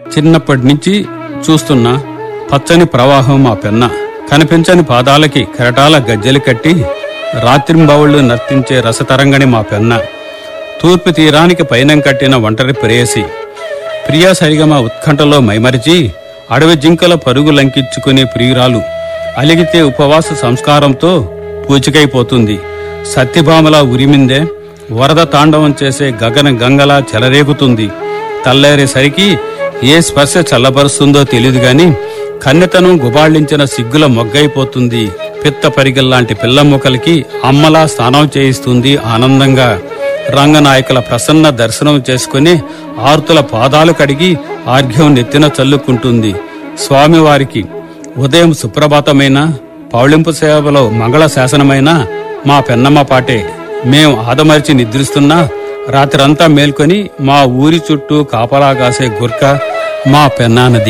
చిన్నప్పటి నుంచి చూస్తున్న పచ్చని ప్రవాహం మా పెన్న కనిపించని పాదాలకి కెరటాల గజ్జెలు కట్టి రాత్రింబవళ్లు నర్తించే రసతరంగని మా పెన్న తూర్పు తీరానికి పైనం కట్టిన ఒంటరి ప్రేయసి ప్రియా సరిగమ ఉత్కంఠలో మైమరిచి అడవి జింకల పరుగు లంకించుకునే ప్రియురాలు అలిగితే ఉపవాస సంస్కారంతో పూచికైపోతుంది సత్యభామలా ఉరిమిందే వరద తాండవం చేసే గగన గంగలా చెలరేగుతుంది తల్లేరేసరికి ఏ స్పర్శ చల్లబరుస్తుందో తెలియదు గాని కన్నెతనం గుబాళించిన సిగ్గుల మొగ్గైపోతుంది పిత్త పరిగల్లాంటి పిల్ల మొక్కలకి అమ్మలా స్నానం చేయిస్తుంది ఆనందంగా రంగనాయకుల ప్రసన్న దర్శనం చేసుకుని ఆర్తుల పాదాలు కడిగి ఆర్ఘ్యం నెత్తిన చల్లుకుంటుంది స్వామివారికి ఉదయం సుప్రభాతమైన పౌళింపు సేవలో మంగళ శాసనమైన మా పెన్నమ్మ పాటే మేం ఆదమర్చి నిద్రిస్తున్నా రాత్రంతా మేల్కొని మా ఊరి చుట్టూ కాపలా కాసే గుర్క మా పెన్నానది